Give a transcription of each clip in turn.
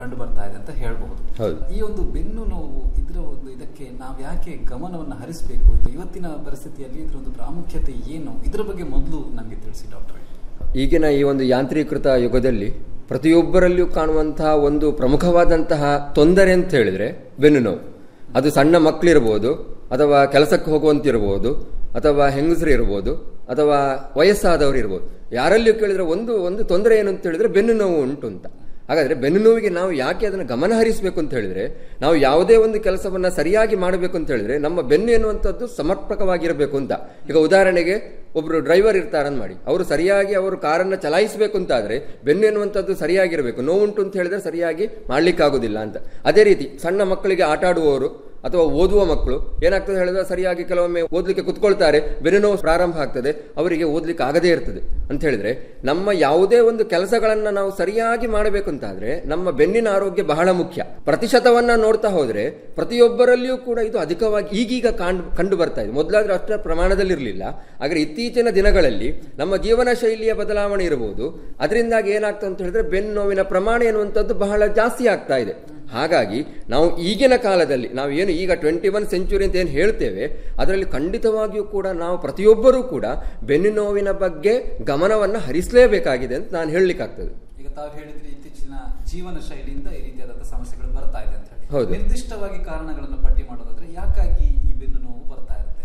ಕಂಡು ಬರ್ತಾ ಇದೆ ಅಂತ ಹೇಳ್ಬಹುದು ಹೌದು. ಈ ಒಂದು ಬೆನ್ನು ನೋವು ಇದರ ಒಂದು ಇದಕ್ಕೆ ನಾವು ಯಾಕೆ ಗಮನವನ್ನು ಹರಿಸಬೇಕು ಇದು ಇವತ್ತಿನ ಪರಿಸ್ಥಿತಿಯಲ್ಲಿ ಇದರ ಒಂದು ಪ್ರಾಮುಖ್ಯತೆ ಏನು ಇದರ ಬಗ್ಗೆ ಮೊದಲು ನಮಗೆ ತಿಳಿಸಿ ಡಾಕ್ಟ್ರೆ ಈಗಿನ ಈ ಒಂದು ಯಾಂತ್ರೀಕೃತ ಯುಗದಲ್ಲಿ ಪ್ರತಿಯೊಬ್ಬರಲ್ಲಿಯೂ ಕಾಣುವಂತಹ ಒಂದು ಪ್ರಮುಖವಾದಂತಹ ತೊಂದರೆ ಅಂತ ಹೇಳಿದ್ರೆ ಬೆನ್ನು ನೋವು ಅದು ಸಣ್ಣ ಮಕ್ಕಳಿರ್ಬೋದು ಅಥವಾ ಕೆಲಸಕ್ಕೆ ಹೋಗುವಂತಿರ್ಬೋದು ಅಥವಾ ಹೆಂಗಸರು ಇರ್ಬೋದು ಅಥವಾ ವಯಸ್ಸಾದವರು ಇರ್ಬೋದು ಯಾರಲ್ಲಿಯೂ ಕೇಳಿದ್ರೆ ಒಂದು ಒಂದು ತೊಂದರೆ ಏನು ಅಂತ ಹೇಳಿದ್ರೆ ಬೆನ್ನು ನೋವು ಉಂಟು ಅಂತ ಹಾಗಾದ್ರೆ ಬೆನ್ನು ನೋವಿಗೆ ನಾವು ಯಾಕೆ ಅದನ್ನು ಗಮನ ಹರಿಸಬೇಕು ಅಂತ ಹೇಳಿದ್ರೆ ನಾವು ಯಾವುದೇ ಒಂದು ಕೆಲಸವನ್ನ ಸರಿಯಾಗಿ ಮಾಡಬೇಕು ಅಂತ ಹೇಳಿದ್ರೆ ನಮ್ಮ ಬೆನ್ನು ಎನ್ನುವಂಥದ್ದು ಸಮರ್ಪಕವಾಗಿರಬೇಕು ಅಂತ ಈಗ ಉದಾಹರಣೆಗೆ ಒಬ್ರು ಡ್ರೈವರ್ ಇರ್ತಾರನ್ ಮಾಡಿ ಅವರು ಸರಿಯಾಗಿ ಅವರು ಕಾರನ್ನ ಚಲಾಯಿಸಬೇಕು ಅಂತ ಆದ್ರೆ ಬೆನ್ನು ಎನ್ನುವಂಥದ್ದು ಸರಿಯಾಗಿರಬೇಕು ನೋವುಂಟು ಅಂತ ಹೇಳಿದ್ರೆ ಸರಿಯಾಗಿ ಮಾಡ್ಲಿಕ್ಕಾಗೋದಿಲ್ಲ ಅಂತ ಅದೇ ರೀತಿ ಸಣ್ಣ ಮಕ್ಕಳಿಗೆ ಆಟ ಆಡುವವರು ಅಥವಾ ಓದುವ ಮಕ್ಕಳು ಏನಾಗ್ತದೆ ಹೇಳಿದ್ರೆ ಸರಿಯಾಗಿ ಕೆಲವೊಮ್ಮೆ ಓದಲಿಕ್ಕೆ ಕುತ್ಕೊಳ್ತಾರೆ ಬೆನ್ನು ನೋವು ಪ್ರಾರಂಭ ಆಗ್ತದೆ ಅವರಿಗೆ ಓದಲಿಕ್ಕೆ ಆಗದೇ ಇರ್ತದೆ ಅಂತ ಹೇಳಿದ್ರೆ ನಮ್ಮ ಯಾವುದೇ ಒಂದು ಕೆಲಸಗಳನ್ನ ನಾವು ಸರಿಯಾಗಿ ಮಾಡಬೇಕು ಅಂತಾದ್ರೆ ನಮ್ಮ ಬೆನ್ನಿನ ಆರೋಗ್ಯ ಬಹಳ ಮುಖ್ಯ ಪ್ರತಿಶತವನ್ನ ನೋಡ್ತಾ ಹೋದ್ರೆ ಪ್ರತಿಯೊಬ್ಬರಲ್ಲಿಯೂ ಕೂಡ ಇದು ಅಧಿಕವಾಗಿ ಈಗೀಗ ಕಾಣ್ ಕಂಡು ಬರ್ತಾ ಇದೆ ಮೊದಲಾದ್ರೆ ಅಷ್ಟರ ಪ್ರಮಾಣದಲ್ಲಿ ಇರಲಿಲ್ಲ ಆದರೆ ಇತ್ತೀಚಿನ ದಿನಗಳಲ್ಲಿ ನಮ್ಮ ಜೀವನ ಶೈಲಿಯ ಬದಲಾವಣೆ ಇರಬಹುದು ಅದರಿಂದಾಗಿ ಏನಾಗ್ತದೆ ಅಂತ ಹೇಳಿದ್ರೆ ಬೆನ್ನು ನೋವಿನ ಪ್ರಮಾಣ ಎನ್ನುವಂಥದ್ದು ಬಹಳ ಜಾಸ್ತಿ ಆಗ್ತಾ ಇದೆ ಹಾಗಾಗಿ ನಾವು ಈಗಿನ ಕಾಲದಲ್ಲಿ ನಾವು ಏನು ಈಗ ಟ್ವೆಂಟಿ ಒನ್ ಸೆಂಚುರಿ ಅಂತ ಏನು ಹೇಳ್ತೇವೆ ಅದರಲ್ಲಿ ಖಂಡಿತವಾಗಿಯೂ ಕೂಡ ನಾವು ಪ್ರತಿಯೊಬ್ಬರೂ ಕೂಡ ಬೆನ್ನು ನೋವಿನ ಬಗ್ಗೆ ಗಮನವನ್ನು ಹರಿಸಲೇಬೇಕಾಗಿದೆ ಅಂತ ನಾನು ಹೇಳಲಿಕ್ಕಾಗ್ತದೆ ಈಗ ತಾವು ಹೇಳಿದ್ರಿ ಇತ್ತೀಚಿನ ಜೀವನ ಶೈಲಿಯಿಂದ ಈ ರೀತಿಯಾದಂತಹ ಸಮಸ್ಯೆಗಳು ಬರ್ತಾ ಇದೆ ಅಂತ ಹೇಳಿ ಹೌದು. ನಿರ್ದಿಷ್ಟವಾಗಿ ಕಾರಣಗಳನ್ನು ಪಟ್ಟಿ ಮಾಡೋದಾದ್ರೆ ಯಾಕಾಗಿ ಈ ಬೆನ್ನು ನೋವು ಬರ್ತಾ ಇರುತ್ತೆ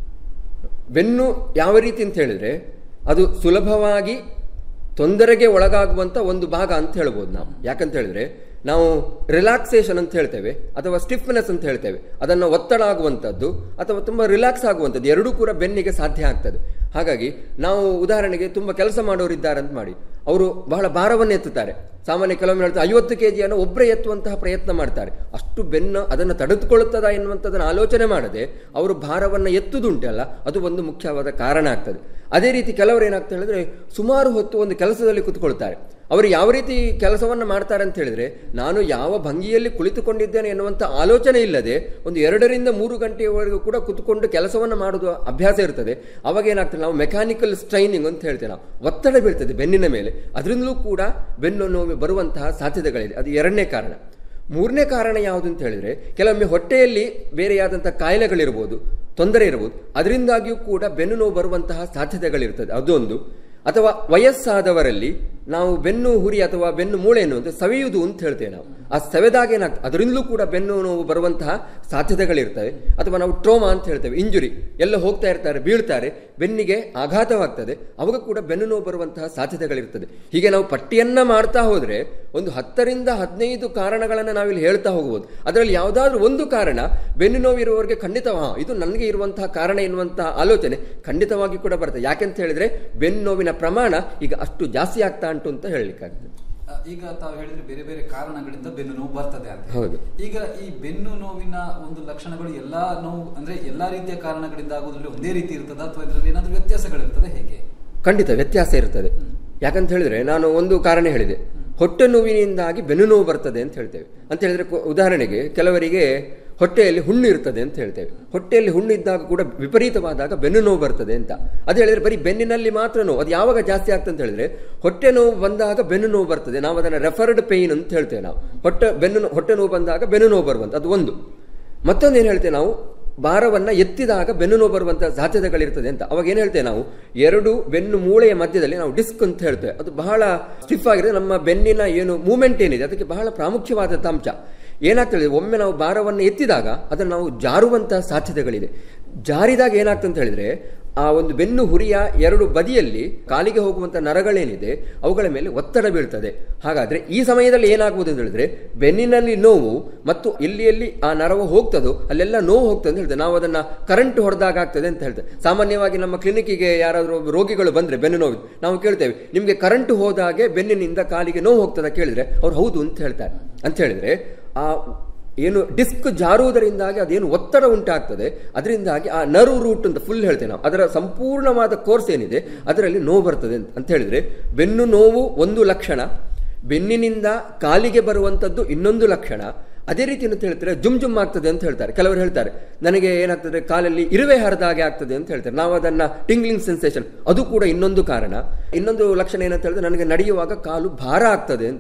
ಬೆನ್ನು ಯಾವ ರೀತಿ ಅಂತ ಹೇಳಿದ್ರೆ ಅದು ಸುಲಭವಾಗಿ ತೊಂದರೆಗೆ ಒಳಗಾಗುವಂತ ಒಂದು ಭಾಗ ಅಂತ ಹೇಳ್ಬೋದು ನಾವು ಯಾಕಂತ ಹೇಳಿದ್ರೆ ನಾವು ರಿಲ್ಯಾಕ್ಸೇಷನ್ ಅಂತ ಹೇಳ್ತೇವೆ ಅಥವಾ ಸ್ಟಿಫ್ನೆಸ್ ಅಂತ ಹೇಳ್ತೇವೆ ಅದನ್ನು ಒತ್ತಡ ಆಗುವಂಥದ್ದು ಅಥವಾ ತುಂಬ ರಿಲ್ಯಾಕ್ಸ್ ಆಗುವಂಥದ್ದು ಎರಡೂ ಕೂಡ ಬೆನ್ನಿಗೆ ಸಾಧ್ಯ ಆಗ್ತದೆ ಹಾಗಾಗಿ ನಾವು ಉದಾಹರಣೆಗೆ ತುಂಬ ಕೆಲಸ ಮಾಡೋರು ಇದ್ದಾರೆ ಅಂತ ಮಾಡಿ ಅವರು ಬಹಳ ಭಾರವನ್ನು ಎತ್ತುತ್ತಾರೆ ಸಾಮಾನ್ಯ ಕೆಲವೊಮ್ಮೆ ಹೇಳ್ತಾರೆ ಐವತ್ತು ಕೆ ಜಿಯನ್ನು ಒಬ್ಬರೇ ಎತ್ತುವಂತಹ ಪ್ರಯತ್ನ ಮಾಡ್ತಾರೆ ಅಷ್ಟು ಬೆನ್ನು ಅದನ್ನು ತಡೆದುಕೊಳ್ಳುತ್ತದಾ ಎನ್ನುವಂಥದ್ದನ್ನು ಆಲೋಚನೆ ಮಾಡದೆ ಅವರು ಭಾರವನ್ನು ಎತ್ತುದುಂಟಲ್ಲ ಅದು ಒಂದು ಮುಖ್ಯವಾದ ಕಾರಣ ಆಗ್ತದೆ ಅದೇ ರೀತಿ ಕೆಲವರು ಏನಾಗ್ತಾ ಹೇಳಿದ್ರೆ ಸುಮಾರು ಹೊತ್ತು ಒಂದು ಕೆಲಸದಲ್ಲಿ ಕುತ್ಕೊಳ್ತಾರೆ ಅವರು ಯಾವ ರೀತಿ ಕೆಲಸವನ್ನು ಮಾಡ್ತಾರೆ ಅಂತ ಹೇಳಿದ್ರೆ ನಾನು ಯಾವ ಭಂಗಿಯಲ್ಲಿ ಕುಳಿತುಕೊಂಡಿದ್ದೇನೆ ಎನ್ನುವಂಥ ಆಲೋಚನೆ ಇಲ್ಲದೆ ಒಂದು ಎರಡರಿಂದ ಮೂರು ಗಂಟೆಯವರೆಗೂ ಕೂಡ ಕುತ್ಕೊಂಡು ಕೆಲಸವನ್ನು ಮಾಡೋದು ಅಭ್ಯಾಸ ಇರ್ತದೆ ಅವಾಗ ಏನಾಗ್ತದೆ ನಾವು ಮೆಕ್ಯಾನಿಕಲ್ ಸ್ಟ್ರೈನಿಂಗ್ ಅಂತ ಹೇಳ್ತೇವೆ ನಾವು ಒತ್ತಡ ಬೀಳ್ತದೆ ಬೆನ್ನಿನ ಮೇಲೆ ಅದರಿಂದಲೂ ಕೂಡ ಬೆನ್ನು ನೋವು ಬರುವಂತಹ ಸಾಧ್ಯತೆಗಳಿದೆ ಅದು ಎರಡನೇ ಕಾರಣ ಮೂರನೇ ಕಾರಣ ಯಾವುದು ಅಂತ ಹೇಳಿದ್ರೆ ಕೆಲವೊಮ್ಮೆ ಹೊಟ್ಟೆಯಲ್ಲಿ ಬೇರೆಯಾದಂತಹ ಕಾಯಿಲೆಗಳಿರ್ಬೋದು ತೊಂದರೆ ಇರಬಹುದು ಅದರಿಂದಾಗಿಯೂ ಕೂಡ ಬೆನ್ನು ನೋವು ಬರುವಂತಹ ಸಾಧ್ಯತೆಗಳಿರ್ತದೆ ಅದೊಂದು ಅಥವಾ ವಯಸ್ಸಾದವರಲ್ಲಿ ನಾವು ಬೆನ್ನು ಹುರಿ ಅಥವಾ ಬೆನ್ನು ಮೂಳೆ ಎನ್ನುವಂತೆ ಸವೆಯುವುದು ಅಂತ ಹೇಳ್ತೇವೆ ನಾವು ಆ ಸವೆದಾಗ ಏನಾಗ್ತದೆ ಅದರಿಂದಲೂ ಕೂಡ ಬೆನ್ನು ನೋವು ಬರುವಂತಹ ಸಾಧ್ಯತೆಗಳಿರ್ತವೆ ಅಥವಾ ನಾವು ಟ್ರೋಮಾ ಅಂತ ಹೇಳ್ತೇವೆ ಇಂಜುರಿ ಎಲ್ಲ ಹೋಗ್ತಾ ಇರ್ತಾರೆ ಬೀಳ್ತಾರೆ ಬೆನ್ನಿಗೆ ಆಘಾತವಾಗ್ತದೆ ಅವಾಗ ಕೂಡ ಬೆನ್ನು ನೋವು ಬರುವಂತಹ ಸಾಧ್ಯತೆಗಳಿರ್ತದೆ ಹೀಗೆ ನಾವು ಪಟ್ಟಿಯನ್ನ ಮಾಡ್ತಾ ಹೋದ್ರೆ ಒಂದು ಹತ್ತರಿಂದ ಹದಿನೈದು ಕಾರಣಗಳನ್ನು ನಾವಿಲ್ಲಿ ಹೇಳ್ತಾ ಹೋಗಬಹುದು ಅದರಲ್ಲಿ ಯಾವುದಾದ್ರೂ ಒಂದು ಕಾರಣ ಬೆನ್ನು ನೋವು ಇರುವವರಿಗೆ ಖಂಡಿತ ಹಾ, ಇದು ನನಗೆ ಇರುವಂತಹ ಕಾರಣ ಎನ್ನುವಂತಹ ಆಲೋಚನೆ ಖಂಡಿತವಾಗಿ ಕೂಡ ಬರ್ತದೆ ಯಾಕೆಂತ ಹೇಳಿದ್ರೆ ಬೆನ್ನು ನೋವಿನ ಪ್ರಮಾಣ ಈಗ ಅಷ್ಟು ಜಾಸ್ತಿ ಆಗ್ತಾ ಉಂಟು ಅಂತ ಹೇಳಲಿಕ್ಕಾಗ್ತದೆ ಆ, ಈಗ ತಾವು ಹೇಳಿದ್ರೆ ಬೇರೆ ಬೇರೆ ಕಾರಣಗಳಿಂದ ಬೆನ್ನು ನೋವು ಬರ್ತದೆ ಅಂತ ಹೌದು. ಈಗ ಈ ಬೆನ್ನು ನೋವಿನ ಒಂದು ಲಕ್ಷಣಗಳು ಎಲ್ಲಾ ನೋವು ಅಂದ್ರೆ ಎಲ್ಲಾ ರೀತಿಯ ಕಾರಣಗಳಿಂದ ಆಗುವುದ್ರಲ್ಲಿ ಒಂದೇ ರೀತಿ ಇರ್ತದ ಅಥವಾ ಇದರಲ್ಲಿ ಏನಾದ್ರೂ ವ್ಯತ್ಯಾಸಗಳಿರ್ತದೆ ಹೇಗೆ ಖಂಡಿತ ವ್ಯತ್ಯಾಸ ಇರ್ತದೆ ಯಾಕಂತ ಹೇಳಿದ್ರೆ ನಾನು ಒಂದು ಕಾರಣ ಹೇಳಿದೆ ಹೊಟ್ಟೆ ನೋವಿನಿಂದಾಗಿ ಬೆನ್ನು ನೋವು ಬರ್ತದೆ ಅಂತ ಹೇಳ್ತೇವೆ ಅಂತ ಹೇಳಿದ್ರೆ ಕು- ಉದಾಹರಣೆಗೆ ಕೆಲವರಿಗೆ ಹೊಟ್ಟೆಯಲ್ಲಿ ಹುಣ್ಣು ಇರ್ತದೆ ಅಂತ ಹೇಳ್ತೇವೆ ಹೊಟ್ಟೆಯಲ್ಲಿ ಹುಣ್ಣು ಇದ್ದಾಗ ಕೂಡ ವಿಪರೀತವಾದಾಗ ಬೆನ್ನು ನೋವು ಬರ್ತದೆ ಅಂತ ಅದು ಹೇಳಿದ್ರೆ ಬರೀ ಬೆನ್ನಿನಲ್ಲಿ ಮಾತ್ರ ನೋವು ಅದು ಯಾವಾಗ ಜಾಸ್ತಿ ಆಗ್ತದೆ ಅಂತ ಹೇಳಿದ್ರೆ ಹೊಟ್ಟೆ ನೋವು ಬಂದಾಗ ಬೆನ್ನು ನೋವು ಬರ್ತದೆ ನಾವು ಅದನ್ನು ರೆಫರ್ಡ್ ಪೇಯ್ನ್ ಅಂತ ಹೇಳ್ತೇವೆ ನಾವು ಹೊಟ್ಟೆ ಬೆನ್ನು ನೋ- ಹೊಟ್ಟೆ ನೋವು ಬಂದಾಗ ಬೆನ್ನು ನೋವು ಬರುವಂತ ಅದು ಒಂದು ಮತ್ತೊಂದು ಏನು ಹೇಳ್ತೇವೆ ನಾವು ಭಾರವನ್ನ ಎತ್ತಿದಾಗ ಬೆನ್ನು ನೋವು ಬರುವಂತಹ ಸಾಧ್ಯತೆಗಳಿರ್ತದೆ ಅಂತ ಅವಾಗ ಏನು ಹೇಳ್ತೇವೆ ನಾವು ಎರಡು ಬೆನ್ನು ಮೂಳೆಯ ಮಧ್ಯದಲ್ಲಿ ನಾವು ಡಿಸ್ಕ್ ಅಂತ ಹೇಳ್ತೇವೆ ಅದು ಬಹಳ ಸ್ಟಿಫ್ ಆಗಿದೆ ನಮ್ಮ ಬೆನ್ನಿನ ಏನು ಮೂಮೆಂಟ್ ಏನಿದೆ ಅದಕ್ಕೆ ಬಹಳ ಪ್ರಾಮುಖ್ಯವಾದ ಅಂಶ ಏನಾಗ್ತದೆ ಒಮ್ಮೆ ನಾವು ಭಾರವನ್ನು ಎತ್ತಿದಾಗ ಅದನ್ನು ನಾವು ಜಾರುವಂತಹ ಸಾಧ್ಯತೆಗಳಿದೆ ಜಾರಿದಾಗ ಏನಾಗ್ತದೆ ಅಂತ ಹೇಳಿದ್ರೆ ಆ ಒಂದು ಬೆನ್ನು ಹುರಿಯ ಎರಡು ಬದಿಯಲ್ಲಿ ಕಾಲಿಗೆ ಹೋಗುವಂತ ನರಗಳೇನಿದೆ ಅವುಗಳ ಮೇಲೆ ಒತ್ತಡ ಬೀಳ್ತದೆ ಹಾಗಾದ್ರೆ ಈ ಸಮಯದಲ್ಲಿ ಏನಾಗುವುದು ಅಂತ ಹೇಳಿದ್ರೆ ಬೆನ್ನಿನಲ್ಲಿ ನೋವು ಮತ್ತು ಎಲ್ಲಿ ಎಲ್ಲಿ ಆ ನರವು ಹೋಗ್ತದೋ ಅಲ್ಲೆಲ್ಲ ನೋವು ಹೋಗ್ತದೆ ಅಂತ ಹೇಳ್ತೇವೆ ನಾವು ಅದನ್ನ ಕರೆಂಟ್ ಹೊಡೆದಾಗ ಆಗ್ತದೆ ಅಂತ ಹೇಳ್ತೇವೆ ಸಾಮಾನ್ಯವಾಗಿ ನಮ್ಮ ಕ್ಲಿನಿಕ್ಕಿಗೆ ಯಾರಾದರೂ ರೋಗಿಗಳು ಬಂದ್ರೆ ಬೆನ್ನು ನೋವು ನಾವು ಕೇಳ್ತೇವೆ ನಿಮಗೆ ಕರೆಂಟ್ ಹೋದಾಗೆ ಬೆನ್ನಿನಿಂದ ಕಾಲಿಗೆ ನೋವು ಹೋಗ್ತದ ಕೇಳಿದ್ರೆ ಅವ್ರು ಹೌದು ಅಂತ ಹೇಳ್ತಾರೆ ಅಂತ ಹೇಳಿದ್ರೆ ಆ ಏನು ಡಿಸ್ಕ್ ಜಾರುವುದರಿಂದಾಗಿ ಅದೇನು ಒತ್ತಡ ಉಂಟಾಗ್ತದೆ ಅದರಿಂದಾಗಿ ಆ ನರ್ವ್ ರೂಟ್ ಅಂತ ಫುಲ್ ಹೇಳ್ತೇವೆ ನಾವು ಅದರ ಸಂಪೂರ್ಣವಾದ ಕೋರ್ಸ್ ಏನಿದೆ ಅದರಲ್ಲಿ ನೋವು ಬರ್ತದೆ ಅಂತ ಅಂತ ಹೇಳಿದ್ರೆ ಬೆನ್ನು ನೋವು ಒಂದು ಲಕ್ಷಣ ಬೆನ್ನಿನಿಂದ ಕಾಲಿಗೆ ಬರುವಂಥದ್ದು ಇನ್ನೊಂದು ಲಕ್ಷಣ ಅದೇ ರೀತಿ ಅಂತ ಹೇಳ್ತಾರೆ ಜುಮ್ ಜುಮ್ ಆಗ್ತದೆ ಅಂತ ಹೇಳ್ತಾರೆ ಕೆಲವರು ಹೇಳ್ತಾರೆ ನನಗೆ ಏನಾಗ್ತದೆ ಕಾಲಲ್ಲಿ ಇರುವೆ ಹರಿದ ಹಾಗೆ ಆಗ್ತದೆ ಅಂತ ಹೇಳ್ತಾರೆ ನಾವು ಅದನ್ನ ಟಿಂಗ್ಲಿಂಗ್ ಸೆನ್ಸೇಷನ್ ಅದು ಕೂಡ ಇನ್ನೊಂದು ಕಾರಣ ಇನ್ನೊಂದು ಲಕ್ಷಣ ಏನಂತ ಹೇಳಿದ್ರೆ ನನಗೆ ನಡೆಯುವಾಗ ಕಾಲು ಭಾರ ಆಗ್ತದೆ ಅಂತ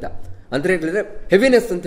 ಅಂತ ಹೇಳಿದ್ರೆ ಹೆವಿನೆಸ್ ಅಂತ